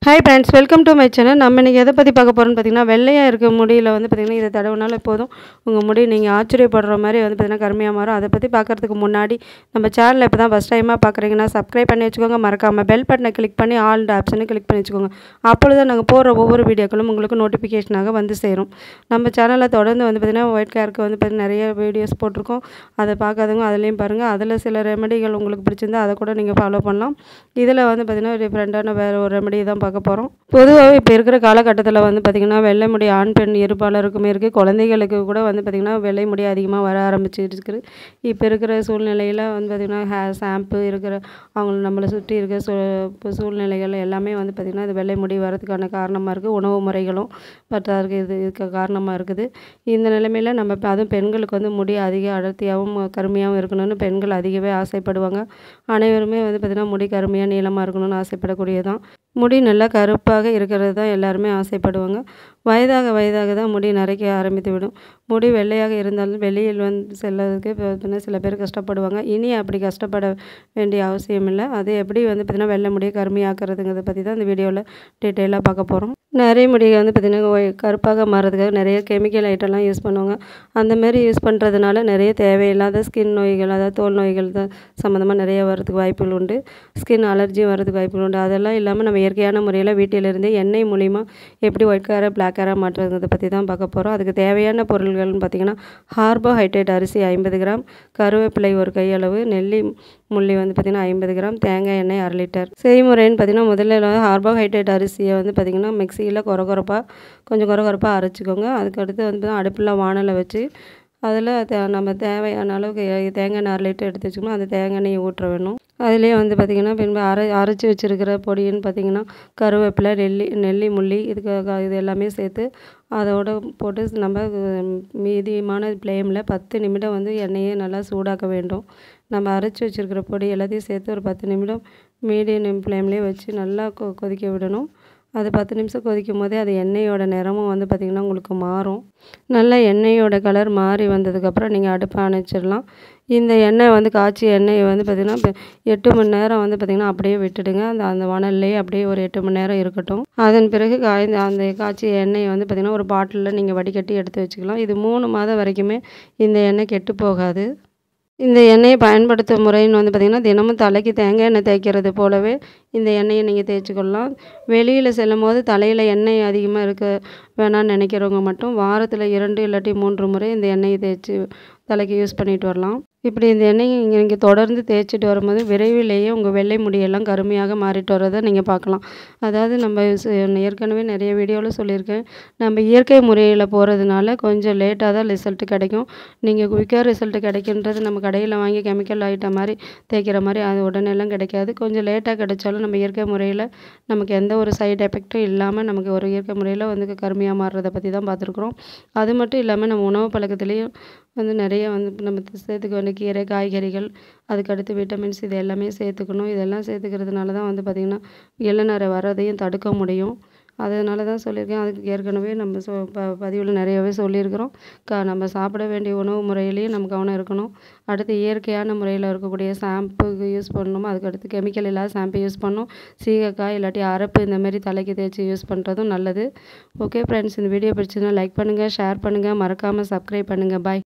hi friends welcome to my channel நம்ம இன்றைக்கி எதை பற்றி பார்க்க போகிறோம்னு பார்த்தீங்கன்னா வெள்ளையாக இருக்க முடியில் வந்து பார்த்திங்கன்னா இதை தடவுனாலும் போதும் உங்கள் முடி நீங்கள் ஆச்சரியப்படுற மாதிரி வந்து பார்த்திங்கன்னா கருமையாக மாறும் அதை பற்றி பார்க்குறதுக்கு முன்னாடி நம்ம சேனலில் இப்போ தான் ஃபஸ்ட் டைமாக பார்க்குறீங்கன்னா சப்ஸ்கிரைப் பண்ணி வச்சுக்கோங்க மறக்காமல் பெல் பட்டனை கிளிக் பண்ணி ஆல் ஆப்ஷனை கிளிக் பண்ணி வச்சுக்கோங்க அப்பொழுது தான் நாங்கள் போடுற ஒவ்வொரு வீடியோக்களும் உங்களுக்கு நோட்டிஃபிகேஷனாக வந்து சேரும் நம்ம சேனலில் தொடர்ந்து வந்து பார்த்திங்கன்னா ஒயிட் கேருக்கு வந்து பார்த்திங்கன்னா நிறைய வீடியோஸ் போட்டிருக்கோம் அதை பார்க்காதவங்க அதுலேயும் பாருங்கள் அதில் சில ரெமெடிகள் உங்களுக்கு பிடிச்சிருந்தா அதை கூட நீங்கள் ஃபாலோ பண்ணலாம் இதில் வந்து பார்த்திங்கன்னா டிஃப்ரெண்ட்டான வேறு ஒரு ரெமெடி தான் பார்க்க போகிறோம் பொதுவாகவே இப்போ இருக்கிற காலகட்டத்தில் வந்து பார்த்திங்கன்னா வெள்ளை முடி ஆண் பெண் இருபாலருக்குமே இருக்குது குழந்தைகளுக்கு கூட வந்து பார்த்திங்கன்னா வெள்ளை முடி அதிகமாக வர ஆரம்பிச்சிட்டு இருக்குது இப்போ இருக்கிற சூழ்நிலையில் வந்து பார்த்திங்கன்னா ஹேர் ஷாம்பு இருக்கிற அவங்க நம்மளை சுற்றி இருக்கிற சூ இப்போ சூழ்நிலைகள் எல்லாமே வந்து பார்த்திங்கன்னா இது வெள்ளை முடி வரதுக்கான காரணமாக இருக்குது உணவு முறைகளும் பற்றாருக்கு இது இருக்க காரணமாக இருக்குது இந்த நிலைமையில் நம்ம இப்போ அதுவும் பெண்களுக்கு வந்து முடி அதிக அடர்த்தியாகவும் கருமையாகவும் இருக்கணும்னு பெண்கள் அதிகவே ஆசைப்படுவாங்க அனைவருமே வந்து பார்த்திங்கன்னா முடி கருமையாக நீளமாக இருக்கணும்னு ஆசைப்படக்கூடியதான் முடி நல்லா கருப்பாக இருக்கிறது தான் எல்லாருமே ஆசைப்படுவாங்க வயதாக வயதாக தான் முடி நரைக்க ஆரம்பித்து விடும் முடி வெள்ளையாக இருந்தாலும் வெளியில் வந்து செல்லறதுக்கு இப்போ பார்த்தீங்கன்னா சில பேர் கஷ்டப்படுவாங்க இனி அப்படி கஷ்டப்பட வேண்டிய அவசியம் இல்லை அது எப்படி வந்து பார்த்திங்கன்னா வெள்ளை முடியை கருமையாக்குறதுங்கிறத பற்றி தான் இந்த வீடியோவில் டீட்டெயிலாக பார்க்க போகிறோம் நிறைய முடியை வந்து பார்த்திங்கன்னா ஒய்- கருப்பாக மாறதுக்காக நிறைய கெமிக்கல் ஐட்டம்லாம் யூஸ் பண்ணுவாங்க அந்த மாதிரி யூஸ் பண்ணுறதுனால நிறைய தேவையில்லாத ஸ்கின் நோய்கள் அதாவது தோல் நோய்கள் தான் சம்மந்தமாக நிறைய வரதுக்கு வாய்ப்புகள் உண்டு ஸ்கின் அலர்ஜியும் வரதுக்கு வாய்ப்புகள் உண்டு அதெல்லாம் இல்லாமல் நம்ம இயற்கையான முறையில் வீட்டிலிருந்தே எண்ணெய் மூலிமா எப்படி ஒயிட் கலரை பிளாக் கலராக மாற்றுறதை பற்றி தான் பார்க்க போகிறோம் அதுக்கு தேவையான பொருள்கள்னு பார்த்திங்கன்னா கார்போஹைட்ரேட் அரிசி ஐம்பது கிராம் கருவேப்பிலை ஒரு கையளவு நெல்லி முள்ளி வந்து பார்த்திங்கன்னா ஐம்பது கிராம் தேங்காய் எண்ணெய் அரை லிட்டர் செய்முறைன்னு பார்த்திங்கன்னா முதல்ல வந்து கார்போஹைட்ரேட் அரிசியை வந்து பார்த்திங்கன்னா மிக்சியில் கொர கொரப்பாக கொஞ்சம் கொர கொரப்பாக அரைச்சிக்கோங்க அதுக்கடுத்து வந்து அடுப்பில் வானலை வச்சு அதில் தே நம்ம தேவையான அளவுக்கு எ- தேங்காய் எண்ணெய் அரை லிட்டர் எடுத்து வச்சுக்கணும் அந்த தேங்காய் எண்ணெயை ஊற்ற வேணும் அதுலேயே வந்து பார்த்திங்கன்னா பின்பு அரை அரைச்சி வச்சுருக்கிற பொடின்னு பார்த்திங்கன்னா கருவேப்பிலை நெல்லி நெல்லி முள்ளி இதுக்கு க- இது எல்லாமே சேர்த்து அதோட போட்டு நம்ம உம், மீதியமான ஃப்ளேமில் பத்து நிமிடம் வந்து எண்ணெயை நல்லா சூடாக்க வேண்டும் நம்ம அரைச்சி வச்சுருக்கிற பொடி எல்லாத்தையும் சேர்த்து ஒரு பத்து நிமிடம் மீடியம் ஃப்ளேம்லேயே வச்சு நல்லா கொ கொதிக்க விடணும் அது பத்து நிமிஷம் கொதிக்கும் போதே அது எண்ணெயோட நிறமும் வந்து பார்த்திங்கன்னா உங்களுக்கு மாறும் நல்லா எண்ணெயோட கலர் மாறி வந்ததுக்கப்புறம் நீங்கள் அடுப்பை அணைச்சிடலாம் இந்த எண்ணெய் வந்து காய்ச்சிய எண்ணெயை வந்து பார்த்திங்கன்னா இப்போ எட்டு மணி நேரம் வந்து பார்த்திங்கன்னா அப்படியே விட்டுடுங்க அந்த அந்த வணல்லையே அப்படியே ஒரு எட்டு மணி நேரம் இருக்கட்டும் அதன் பிறகு காய்ந்த அந்த காய்ச்சிய எண்ணெயை வந்து பார்த்திங்கன்னா ஒரு பாட்டிலில் நீங்கள் வடிகட்டி எடுத்து வச்சுக்கலாம் இது மூணு மாதம் வரைக்குமே இந்த எண்ணெய் கெட்டு போகாது இந்த எண்ணெயை பயன்படுத்தும் முறைன்னு வந்து பார்த்திங்கன்னா தினமும் தலைக்கு தேங்காய் எண்ணெய் தேய்க்கிறது போலவே இந்த எண்ணெயை நீங்கள் தேய்ச்சிக்கொள்ளலாம் வெளியில் செல்லும் போது தலையில் எண்ணெய் அதிகமாக இருக்க வேணாம்னு நினைக்கிறவங்க மட்டும் வாரத்தில் இரண்டு இல்லாட்டி மூன்று முறை இந்த எண்ணெயை தேய்ச்சி தலைக்கு யூஸ் பண்ணிட்டு வரலாம் இப்படி இந்த எண்ணெயை இங்கே நீங்கள் தொடர்ந்து தேய்ச்சிட்டு வரும்போது விரைவிலேயே உங்கள் வெள்ளை முடியெல்லாம் கருமையாக மாறிட்டு வரதை நீங்கள் பார்க்கலாம் அதாவது நம்ம ச- ஏற்கனவே நிறைய வீடியோவில் சொல்லியிருக்கேன் நம்ம இயற்கை முறையில் போகிறதுனால கொஞ்சம் லேட்டாக தான் ரிசல்ட் கிடைக்கும் நீங்கள் குயிக்காக ரிசல்ட் கிடைக்குன்றது நம்ம கடையில் வாங்கி கெமிக்கல் ஐட்டம் மாதிரி தேய்க்கிற மாதிரி அது உடனேலாம் கிடைக்காது கொஞ்சம் லேட்டாக கிடைச்சாலும் நம்ம இயற்கை முறையில் நமக்கு எந்த ஒரு சைடு எஃபெக்ட்டும் இல்லாமல் நமக்கு ஒரு இயற்கை முறையில் வந்து கருமையாக மாறுறதை பற்றி தான் பார்த்துருக்குறோம் அது மட்டும் இல்லாமல் நம்ம உணவு பழக்கத்துலேயும் வந்து நிறைய வந்து நம்ம சேர்த்துக்க வேண்டிய கீரை காய்கறிகள் அதுக்கடுத்து விட்டமின்ஸ் இது எல்லாமே சேர்த்துக்கணும் இதெல்லாம் சேர்த்துக்கிறதுனால தான் வந்து பார்த்திங்கன்னா இளநரை வர்றதையும் தடுக்க முடியும் அதனால தான் சொல்லியிருக்கேன் அதுக்கு ஏற்கனவே நம்ம சொ ப பதிவில் நிறையவே சொல்லியிருக்கிறோம் க நம்ம சாப்பிட வேண்டிய உணவு முறையிலையும் நம்ம கவனம் இருக்கணும் அடுத்து இயற்கையான முறையில் இருக்கக்கூடிய ஷாம்புக்கு யூஸ் பண்ணணும் அதுக்கடுத்து கெமிக்கல் இல்லாத ஷாம்பு யூஸ் பண்ணணும் சீகக்காய் இல்லாட்டி அரப்பு இந்த மாதிரி தலைக்கு தேய்ச்சி யூஸ் பண்ணுறதும் நல்லது ஓகே ஃப்ரெண்ட்ஸ் இந்த வீடியோ பிடிச்சதுன்னா லைக் பண்ணுங்கள் ஷேர் பண்ணுங்கள் மறக்காமல் சப்ஸ்கிரைப் பண்ணுங்கள் பாய்